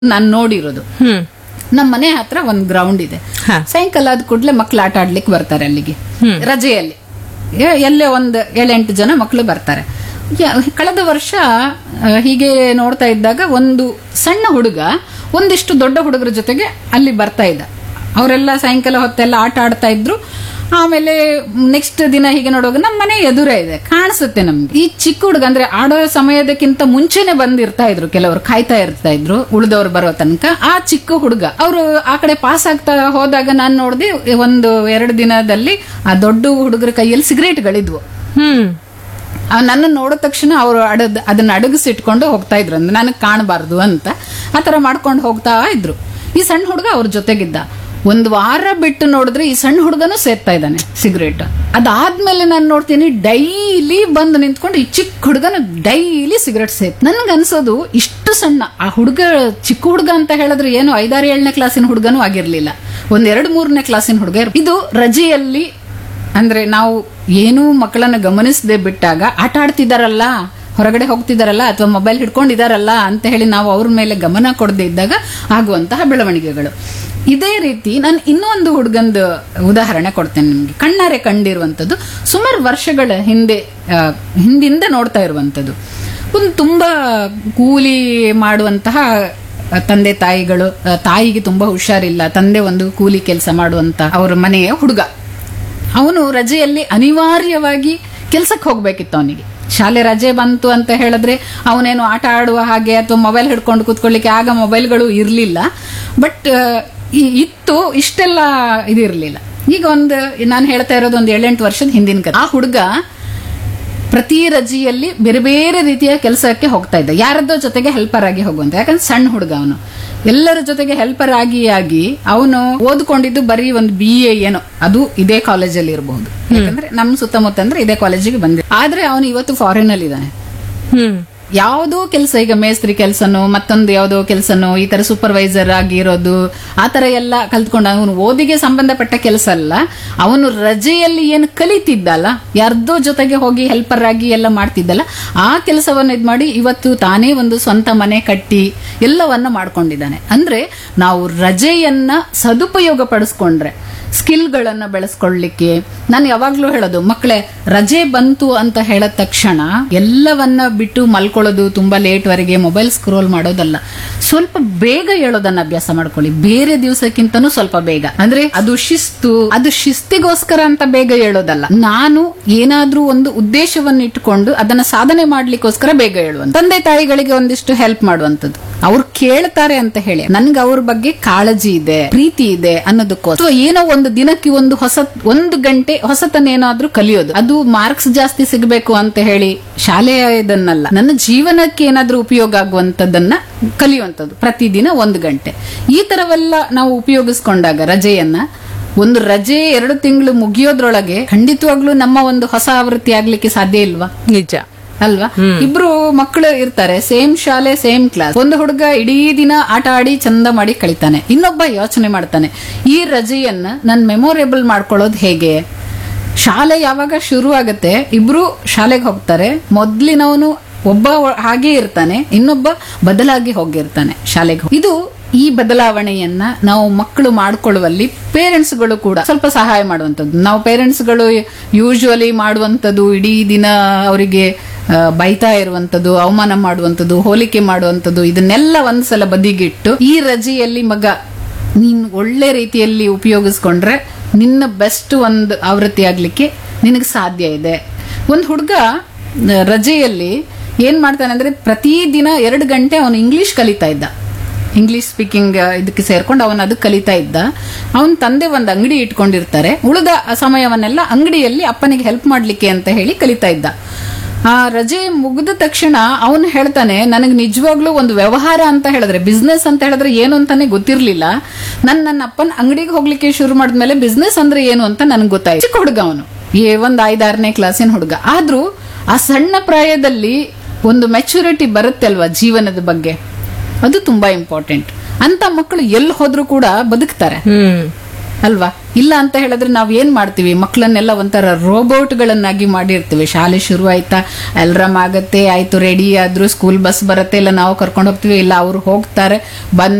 ನಾನು ನೋಡಿರೋದು ಹ್ಮ್ ನಮ್ಮ ಮನೆ ಹತ್ರ ಒಂದ್ ಗ್ರೌಂಡ್ ಇದೆ ಹಾ. ಸಾಯಂಕಾಲ ಆದ ಕೂಡಲೇ ಮಕ್ಳು ಆಟ ಆಡ್ಲಿಕ್ಕೆ ಬರ್ತಾರೆ ಅಲ್ಲಿಗೆ ರಜೆಯಲ್ಲಿ ಎ- ಎಲ್ಲೇ ಒಂದ್ ಏಳೆಂಟು ಜನ ಮಕ್ಕಳು ಬರ್ತಾರೆ ಯ- ಕಳೆದ ವರ್ಷ ಆ, ಹೀಗೆ ನೋಡ್ತಾ ಇದ್ದಾಗ ಒಂದು ಸಣ್ಣ ಹುಡುಗ ಒಂದಿಷ್ಟು ದೊಡ್ಡ ಹುಡುಗರ ಜೊತೆಗೆ ಅಲ್ಲಿ ಬರ್ತಾ ಇದ್ದ ಅವರೆಲ್ಲ ಸಾಯಂಕಾಲ ಹೊತ್ತೆಲ್ಲ ಆಟ ಆಡ್ತಾ ಇದ್ರು ಆಮೇಲೆ ನೆಕ್ಸ್ಟ್ ದಿನ ಹೀಗೆ ನೋಡುವಾಗ ನಮ್ಮ ಮನೆ ಎದುರೇ ಇದೆ ಕಾಣಿಸುತ್ತೆ ನಮ್ಗೆ ಈ ಚಿಕ್ಕ ಹುಡುಗ ಅಂದ್ರೆ ಆಡೋ ಸಮಯದಕ್ಕಿಂತ ಮುಂಚೆನೆ ಬಂದಿರ್ತಾ ಇದ್ರು ಕೆಲವರು ಕಾಯ್ತಾ ಇರ್ತಾ ಇದ್ರು ಉಳಿದವ್ರು ಬರೋ ತನಕ ಆ ಚಿಕ್ಕ ಹುಡುಗ ಅವರು ಆ ಕಡೆ ಪಾಸ್ ಆಗ್ತಾ ಹೋದಾಗ ನಾನು ನೋಡ್ದೆ ಒಂದು ಎರಡು ದಿನದಲ್ಲಿ ಆ ದೊಡ್ಡ ಹುಡುಗರ ಕೈಯಲ್ಲಿ ಸಿಗರೇಟ್ಗಳಿದ್ವು ಹ್ಮ್ ಅವ್ ನನ್ನ ನೋಡಿದ ತಕ್ಷಣ ಅವರು ಅಡದ್ ಅದನ್ನ ಅಡಗಿಸಿಟ್ಕೊಂಡು ಹೋಗ್ತಾ ಇದ್ರು ಅಂದ್ರೆ ನನಗೆ ಕಾಣಬಾರ್ದು ಅಂತ ಆತರ ಮಾಡ್ಕೊಂಡು ಹೋಗ್ತಾ ಇದ್ರು ಈ ಸಣ್ಣ ಹುಡುಗ ಅವ್ರ ಜೊತೆಗಿದ್ದ ಒಂದು ವಾರ ಬಿಟ್ಟು ನೋಡಿದ್ರೆ ಈ ಸಣ್ಣ ಹುಡುಗನೂ ಸೇರ್ತಾ ಇದ್ದಾನೆ ಸಿಗರೇಟ್ ಅದಾದ್ಮೇಲೆ ನಾನು ನೋಡ್ತೀನಿ ಡೈಲಿ ಬಂದು ನಿಂತ್ಕೊಂಡು ಈ ಚಿಕ್ಕ ಹುಡುಗನ ಡೈಲಿ ಸಿಗರೇಟ್ ಸೇತ್ ನನ್ಗೆ ಅನ್ಸೋದು ಇಷ್ಟು ಸಣ್ಣ ಆ ಹುಡುಗ ಚಿಕ್ಕ ಹುಡುಗ ಅಂತ ಹೇಳಿದ್ರೆ ಏನು ಐದಾರು ಏಳನೇ ಕ್ಲಾಸಿನ ಹುಡುಗನೂ ಆಗಿರ್ಲಿಲ್ಲ ಒಂದ್ ಎರಡು ಮೂರನೇ ಕ್ಲಾಸಿನ ಹುಡುಗ ಇರ್- ಇದು ರಜೆಯಲ್ಲಿ ಅಂದ್ರೆ ನಾವು ಏನೂ ಮಕ್ಕಳನ್ನ ಗಮನಿಸದೆ ಬಿಟ್ಟಾಗ ಆಟ ಆಡ್ತಿದಾರಲ್ಲ ಹೊರಗಡೆ ಹೋಗ್ತಿದಾರಲ್ಲ ಅಥವಾ ಮೊಬೈಲ್ ಹಿಡ್ಕೊಂಡಿದಾರಲ್ಲ ಅಂತ ಹೇಳಿ ನಾವು ಅವ್ರ ಮೇಲೆ ಗಮನ ಕೊಡದೇ ಇದ್ದಾಗ ಆಗುವಂತಹ ಬೆಳವಣಿಗೆಗಳು ಇದೇ ರೀತಿ ನಾನು ಇನ್ನೊಂದು ಹುಡುಗಂದು ಉದಾಹರಣೆ ಕೊಡ್ತೇನೆ ನಿಮ್ಗೆ ಕಣ್ಣಾರೆ ಕಂಡಿರುವಂತದ್ದು ಸುಮಾರು ವರ್ಷಗಳ ಹಿಂದೆ ಆ, ಹಿಂದಿಂದ ನೋಡ್ತಾ ಇರುವಂತದ್ದು ಒಂದು ತುಂಬಾ ಕೂಲಿ ಮಾಡುವಂತಹ ತಂದೆ ತಾಯಿಗಳು ಆ, ತಾಯಿಗೆ ತುಂಬಾ ಹುಷಾರಿಲ್ಲ ತಂದೆ ಒಂದು ಕೂಲಿ ಕೆಲಸ ಮಾಡುವಂತ ಅವ್ರ ಮನೆಯ ಹುಡುಗ ಅವನು ರಜೆಯಲ್ಲಿ ಅನಿವಾರ್ಯವಾಗಿ ಕೆಲ್ಸಕ್ಕೆ ಹೋಗ್ಬೇಕಿತ್ತು ಅವನಿಗೆ ಶಾಲೆ ರಜೆ ಬಂತು ಅಂತ ಹೇಳಿದ್ರೆ ಅವನೇನು ಆಟ ಆಡುವ ಹಾಗೆ ಅಥವಾ ಮೊಬೈಲ್ ಹಿಡ್ಕೊಂಡು ಕೂತ್ಕೊಳ್ಳಿಕ್ಕೆ ಆಗ ಮೊಬೈಲ್ಗಳು ಇರಲಿಲ್ಲ ಬಟ್ ಇತ್ತು ಇಷ್ಟೆಲ್ಲ ಇದಿರಲಿಲ್ಲ ಈಗ ಒಂದು ನಾನು ಹೇಳ್ತಾ ಇರೋದು ಒಂದು ಏಳೆಂಟು ವರ್ಷದ ಹಿಂದಿನ ಕಥೆ ಆ ಹುಡುಗ ಪ್ರತಿ ರಜೆಯಲ್ಲಿ ಬೇರೆ ಬೇರೆ ರೀತಿಯ ಕೆಲಸಕ್ಕೆ ಹೋಗ್ತಾ ಇದ್ದ ಯಾರದ್ದೋ ಜೊತೆಗೆ ಹೆಲ್ಪರ್ ಆಗಿ ಹೋಗುವಂತ ಯಾಕಂದ್ರೆ ಸಣ್ಣ ಹುಡುಗ ಅವನು ಎಲ್ಲರ ಜೊತೆಗೆ ಹೆಲ್ಪರ್ ಆಗಿ ಆಗಿ ಅವನು ಓದ್ಕೊಂಡಿದ್ದು ಬರೀ ಒಂದು ಬಿ ಎ ಏನೋ ಅದು ಇದೇ ಕಾಲೇಜಲ್ಲಿ ಇರಬಹುದು ಯಾಕಂದ್ರೆ ನಮ್ ಸುತ್ತಮುತ್ತ ಅಂದ್ರೆ ಇದೇ ಕಾಲೇಜಿಗೆ ಬಂದಿದೆ ಆದ್ರೆ ಅವನು ಇವತ್ತು ಫಾರಿನ್ ಅಲ್ಲಿ ಇದ್ದಾನೆ ಹ್ಮ್ ಯಾವುದೋ ಕೆಲಸ ಈಗ ಮೇಸ್ತ್ರಿ ಕೆಲಸನೋ ಮತ್ತೊಂದು ಯಾವುದೋ ಕೆಲಸನೋ ಈ ತರ ಸೂಪರ್ವೈಸರ್ ಆಗಿರೋದು ಆ ತರ ಎಲ್ಲ ಕಲ್ತ್ಕೊಂಡು ಅವನು ಓದಿಗೆ ಸಂಬಂಧಪಟ್ಟ ಕೆಲಸ ಅಲ್ಲ ಅವನು ರಜೆಯಲ್ಲಿ ಏನು ಕಲಿತಿದ್ದಲ್ಲ ಯಾರ್ದೋ ಜೊತೆಗೆ ಹೋಗಿ ಹೆಲ್ಪರ್ ಆಗಿ ಎಲ್ಲ ಮಾಡ್ತಿದ್ದಲ್ಲ ಆ ಕೆಲಸವನ್ನು ಇದ್ ಮಾಡಿ ಇವತ್ತು ತಾನೇ ಒಂದು ಸ್ವಂತ ಮನೆ ಕಟ್ಟಿ ಎಲ್ಲವನ್ನ ಮಾಡ್ಕೊಂಡಿದ್ದಾನೆ ಅಂದ್ರೆ ನಾವು ರಜೆಯನ್ನ ಸದುಪಯೋಗ ಪಡಿಸ್ಕೊಂಡ್ರೆ ಸ್ಕಿಲ್ಗಳನ್ನ ಬೆಳೆಸ್ಕೊಳ್ಳಿಕ್ಕೆ ನಾನು ಯಾವಾಗ್ಲೂ ಹೇಳೋದು ಮಕ್ಕಳೇ ರಜೆ ಬಂತು ಅಂತ ಹೇಳಿದ ತಕ್ಷಣ ಎಲ್ಲವನ್ನ ಬಿಟ್ಟು ಮಲ್ಕೊಳ್ಳೋದು ತುಂಬಾ ಲೇಟ್ ವರೆಗೆ ಮೊಬೈಲ್ ಸ್ಕ್ರೋಲ್ ಮಾಡೋದಲ್ಲ ಸ್ವಲ್ಪ ಬೇಗ ಹೇಳೋದನ್ನ ಅಭ್ಯಾಸ ಮಾಡ್ಕೊಳ್ಳಿ ಬೇರೆ ದಿವಸಕ್ಕಿಂತನೂ ಸ್ವಲ್ಪ ಬೇಗ ಅಂದ್ರೆ ಅದು ಶಿಸ್ತು ಅದು ಶಿಸ್ತಿಗೋಸ್ಕರ ಅಂತ ಬೇಗ ಹೇಳೋದಲ್ಲ ನಾನು ಏನಾದ್ರೂ ಒಂದು ಉದ್ದೇಶವನ್ನು ಇಟ್ಟುಕೊಂಡು ಅದನ್ನ ಸಾಧನೆ ಮಾಡ್ಲಿಕ್ಕೋಸ್ಕರ ಬೇಗ ಹೇಳುವಂತ ತಂದೆ ತಾಯಿಗಳಿಗೆ ಒಂದಿಷ್ಟು ಹೆಲ್ಪ್ ಮಾಡುವಂತದ್ದು ಅವ್ರು ಕೇಳ್ತಾರೆ ಅಂತ ಹೇಳಿ ನನ್ಗೆ ಅವ್ರ ಬಗ್ಗೆ ಕಾಳಜಿ ಇದೆ ಪ್ರೀತಿ ಇದೆ ಅನ್ನೋದಕ್ಕೋಸ್ಕರ ಅಥವಾ ಏನೋ ಒಂದು ದಿನಕ್ಕೆ ಒಂದು ಹೊಸ ಒಂದು ಗಂಟೆ ಹೊಸತನೇನಾದ್ರೂ ಕಲಿಯೋದು ಅದು ಮಾರ್ಕ್ಸ್ ಜಾಸ್ತಿ ಸಿಗಬೇಕು ಅಂತ ಹೇಳಿ ಶಾಲೆಯ ಇದನ್ನಲ್ಲ ನನ್ನ ಜೀವನಕ್ಕೆ ಏನಾದ್ರೂ ಉಪಯೋಗ ಆಗುವಂತದನ್ನ ಕಲಿಯುವಂತದ್ದು ಪ್ರತಿದಿನ ಒಂದು ಗಂಟೆ ಈ ತರವೆಲ್ಲ ನಾವು ಉಪಯೋಗಿಸ್ಕೊಂಡಾಗ ರಜೆಯನ್ನ ಒಂದು ರಜೆ ಎರಡು ತಿಂಗಳು ಮುಗಿಯೋದ್ರೊಳಗೆ ಖಂಡಿತವಾಗ್ಲೂ ನಮ್ಮ ಒಂದು ಹೊಸ ಆವೃತ್ತಿ ಆಗ್ಲಿಕ್ಕೆ ಸಾಧ್ಯ ಇಲ್ವಾ ನಿಜ ಅಲ್ವಾ ಇಬ್ರು ಮಕ್ಕಳು ಇರ್ತಾರೆ ಸೇಮ್ ಶಾಲೆ ಸೇಮ್ ಕ್ಲಾಸ್ ಒಂದು ಹುಡುಗ ಇಡೀ ದಿನ ಆಟ ಆಡಿ ಚಂದ ಮಾಡಿ ಕಳಿತಾನೆ ಇನ್ನೊಬ್ಬ ಯೋಚನೆ ಮಾಡ್ತಾನೆ ಈ ರಜೆಯನ್ನ ನಾನು ಮೆಮೊರೇಬಲ್ ಮಾಡ್ಕೊಳ್ಳೋದು ಹೇಗೆ ಶಾಲೆ ಯಾವಾಗ ಶುರು ಆಗತ್ತೆ ಇಬ್ರು ಶಾಲೆಗೆ ಹೋಗ್ತಾರೆ ಮೊದ್ಲಿನವನು ಒಬ್ಬ ಒ- ಹಾಗೆ ಇರ್ತಾನೆ ಇನ್ನೊಬ್ಬ ಬದಲಾಗಿ ಹೋಗಿರ್ತಾನೆ ಶಾಲೆಗೆ ಹೋಗಿ. ಇದು ಈ ಬದಲಾವಣೆಯನ್ನ ನಾವು ಮಕ್ಕಳು ಮಾಡ್ಕೊಳ್ಳುವಲ್ಲಿ ಪೇರೆಂಟ್ಸ್ಗಳು ಕೂಡ ಸ್ವಲ್ಪ ಸಹಾಯ ಮಾಡುವಂಥದ್ದು ನಾವು ಪೇರೆಂಟ್ಸ್ಗಳು ಯೂಶುವಲಿ ಮಾಡುವಂಥದ್ದು ಇಡೀ ದಿನ ಅವರಿಗೆ ಆ, ಬೈತಾ ಇರುವಂತದ್ದು ಅವಮಾನ ಮಾಡುವಂತದ್ದು ಹೋಲಿಕೆ ಮಾಡುವಂತದ್ದು ಇದನ್ನೆಲ್ಲ ಒಂದ್ಸಲ ಬದಿಗಿಟ್ಟು ಈ ರಜೆಯಲ್ಲಿ ಮಗ ನೀನ್ ಒಳ್ಳೆ ರೀತಿಯಲ್ಲಿ ಉಪಯೋಗಿಸ್ಕೊಂಡ್ರೆ ನಿನ್ನ ಬೆಸ್ಟ್ ಒಂದು ಆವೃತ್ತಿ ಆಗ್ಲಿಕ್ಕೆ ನಿನಗೆ ಸಾಧ್ಯ ಇದೆ ಒಂದು ಹುಡುಗ ರಜೆಯಲ್ಲಿ ಏನ್ ಮಾಡ್ತಾನೆ ಅಂದ್ರೆ ಪ್ರತಿದಿನ ಎರಡು ಗಂಟೆ ಅವನು ಇಂಗ್ಲಿಷ್ ಕಲಿತಾ ಇದ್ದ ಇಂಗ್ಲಿಷ್ ಸ್ಪೀಕಿಂಗ್ ಇದಕ್ಕೆ ಸೇರ್ಕೊಂಡು ಅವನು ಅದು ಕಲಿತಾ ಇದ್ದ ಅವನ ತಂದೆ ಒಂದು ಅಂಗಡಿ ಇಟ್ಕೊಂಡಿರ್ತಾರೆ ಉಳಿದ ಸಮಯವನ್ನೆಲ್ಲ ಅಂಗಡಿಯಲ್ಲಿ ಅಪ್ಪನಿಗೆ ಹೆಲ್ಪ್ ಮಾಡ್ಲಿಕ್ಕೆ ಅಂತ ಹೇಳಿ ಕಲಿತಾ ಇದ್ದ ಆ ರಜೆ ಮುಗಿದ ತಕ್ಷಣ ಅವನು ಹೇಳ್ತಾನೆ ನನಗೆ ನಿಜವಾಗ್ಲೂ ಒಂದು ವ್ಯವಹಾರ ಅಂತ ಹೇಳಿದ್ರೆ ಬಿಸ್ನೆಸ್ ಅಂತ ಹೇಳಿದ್ರೆ ಏನು ಅಂತಾನೆ ಗೊತ್ತಿರ್ಲಿಲ್ಲ ನನ್ ನನ್ನ ಅಪ್ಪನ ಅಂಗಡಿಗೆ ಹೋಗ್ಲಿಕ್ಕೆ ಶುರು ಮಾಡಿದ್ಮೇಲೆ ಬಿಸ್ನೆಸ್ ಅಂದ್ರೆ ಏನು ಅಂತ ನನಗೆ ಗೊತ್ತಾಯ್ತು ಚಿಕ್ಕ ಹುಡುಗ ಅವನು ಈ ಒಂದ್ ಐದಾರನೇ ಕ್ಲಾಸಿನ ಹುಡುಗ ಆದ್ರೂ ಆ ಸಣ್ಣ ಪ್ರಾಯದಲ್ಲಿ ಒಂದು ಮೆಚುರಿಟಿ ಬರುತ್ತೆ ಅಲ್ವಾ ಜೀವನದ ಬಗ್ಗೆ ಅದು ತುಂಬಾ ಇಂಪಾರ್ಟೆಂಟ್ ಅಂತ ಮಕ್ಕಳು ಎಲ್ಲಿ ಹೋದ್ರೂ ಕೂಡ ಬದುಕ್ತಾರೆ ಹ್ಮ್ ಅಲ್ವಾ ಇಲ್ಲ ಅಂತ ಹೇಳಿದ್ರೆ ನಾವ್ ಏನ್ ಮಾಡ್ತೀವಿ ಮಕ್ಕಳನ್ನೆಲ್ಲ ಒಂಥರ ರೋಬೋಟ್ಗಳನ್ನಾಗಿ ಮಾಡಿರ್ತೀವಿ ಶಾಲೆ ಶುರು ಆಯ್ತಾ ಅಲ್ರಾಮ್ ಆಗತ್ತೆ ಆಯ್ತು ರೆಡಿ ಆದ್ರು ಸ್ಕೂಲ್ ಬಸ್ ಬರುತ್ತೆ ಇಲ್ಲ ನಾವು ಕರ್ಕೊಂಡು ಹೋಗ್ತೀವಿ ಇಲ್ಲ ಅವ್ರು ಹೋಗ್ತಾರೆ ಬಂದ್